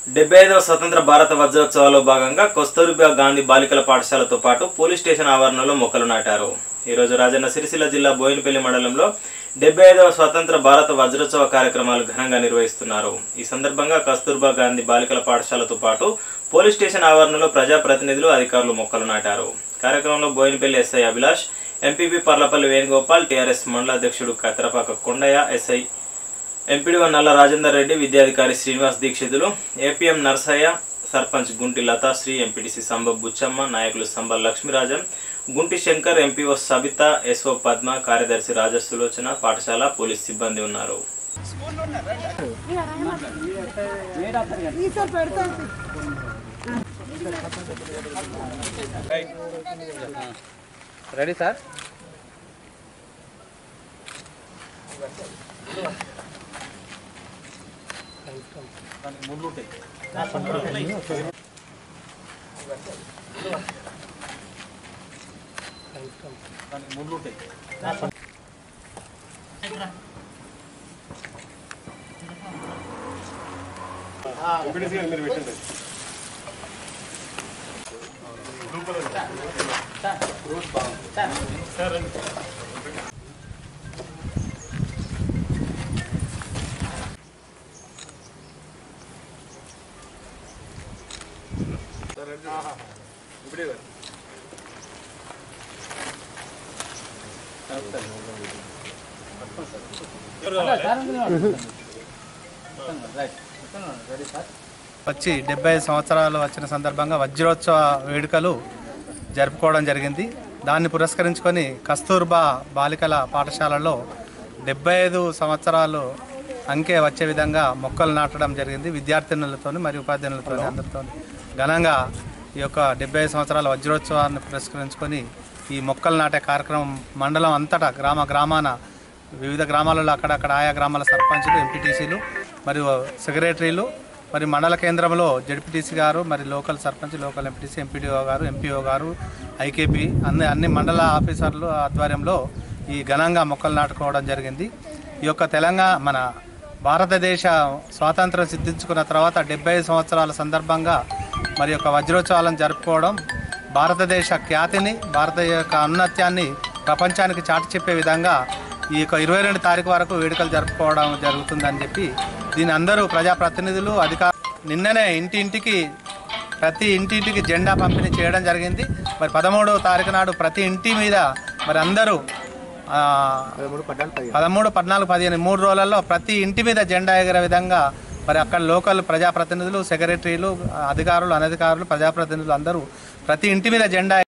డెబ్బై ఐదవ స్వతంత్ర భారత వజ్రోత్సవాల్లో భాగంగా కస్తూర్బా గాంధీ బాలికల పాఠశాలతో పాటు పోలీస్ స్టేషన్ ఆవరణలో మొక్కలు నాటారు ఈరోజు రాజన్న సిరిసిల్ల జిల్లా బోయినపల్లి మండలంలో డెబ్బై ఐదవ స్వతంత్ర భారత వజ్రోత్సవ కార్యక్రమాలు ఘనంగా నిర్వహిస్తున్నారు ఈ సందర్భంగా కస్తూర్బా గాంధీ బాలికల పాఠశాలతో పాటు పోలీస్ స్టేషన్ ఆవరణలో ప్రజాప్రతినిధులు అధికారులు మొక్కలు నాటారు కార్యక్రమంలో Boinapalli SI Abhilash MPP Parlapalli Venugopal TRS మండల అధ్యక్షుడు కత్రపాక కొండయ్య ఎస్ఐ ఎంపీడీఓ నల్ల రాజేందర్ రెడ్డి విద్యాధికారి శ్రీనివాస్ దీక్షితులు ఏపీఎం నర్సయ్య సర్పంచ్ గుంటి లతాశ్రీ ఎంపీటీసీ సంబ బుచ్చమ్మ నాయకులు సంబ లక్ష్మీరాజన్ గుంటి శంకర్ ఎంపీఓ సబిత ఎస్ఓ పద్మ కార్యదర్శి రాజ సులోచన పాఠశాల పోలీస్ సిబ్బంది ఉన్నారు ఈసారి పెడతాను రెడీ సార్ వచ్చి డెబ్బై సంవత్సరాలు వచ్చిన సందర్భంగా వజ్రోత్సవ వేడుకలు జరుపుకోవడం జరిగింది దాన్ని పురస్కరించుకొని కస్తూర్బా బాలికల పాఠశాలలో డెబ్బై ఐదు సంవత్సరాలు అంకె వచ్చే విధంగా మొక్కలు నాటడం జరిగింది విద్యార్థినులతో మరియు ఉపాధ్యాయులతో అందరితో ఘనంగా ఈ యొక్క డెబ్బై ఐదు సంవత్సరాల వజ్రోత్సవాన్ని పురస్కరించుకొని ఈ మొక్కలు నాటే కార్యక్రమం మండలం అంతటా గ్రామ గ్రామాన వివిధ గ్రామాలలో అక్కడక్కడ ఆయా గ్రామాల సర్పంచులు ఎంపీటీసీలు మరియు సెక్రటరీలు మరి మండల కేంద్రంలో జడ్పీటీసీ గారు మరి local sarpanch local MPTC MPDO గారు ఎంపీఓ గారు ఐకేపీ అన్ని అన్ని మండల ఆఫీసర్లు ఆధ్వర్యంలో ఈ ఘనంగా మొక్కలు నాటుకోవడం జరిగింది ఈ యొక్క తెలంగాణ మన భారతదేశ స్వాతంత్రం సిద్ధించుకున్న తర్వాత డెబ్బై సంవత్సరాల సందర్భంగా మరి యొక్క వజ్రోత్సవాలను జరుపుకోవడం భారతదేశ ఖ్యాతిని భారత యొక్క ఔన్నత్యాన్ని ప్రపంచానికి చాటి చెప్పే విధంగా ఈ యొక్క ఇరవై రెండు తారీఖు వరకు వేడుకలు జరుపుకోవడం జరుగుతుందని చెప్పి దీని అందరూ ప్రజాప్రతినిధులు అధికారులు నిన్ననే ఇంటింటికి ప్రతి ఇంటింటికి జెండా పంపిణీ చేయడం జరిగింది మరి పదమూడవ తారీఖు నాడు ప్రతి ఇంటి మీద మరి అందరూ ఆ, పదమూడు పద్నాలుగు పదిహేను మూడు రోజులలో ప్రతి ఇంటి మీద జెండా ఎగిరే విధంగా మరి అక్కడ లోకల్ ప్రజాప్రతినిధులు సెక్రటరీలు అధికారులు అనధికారులు ప్రజాప్రతినిధులు అందరూ ప్రతి ఇంటి మీద జెండా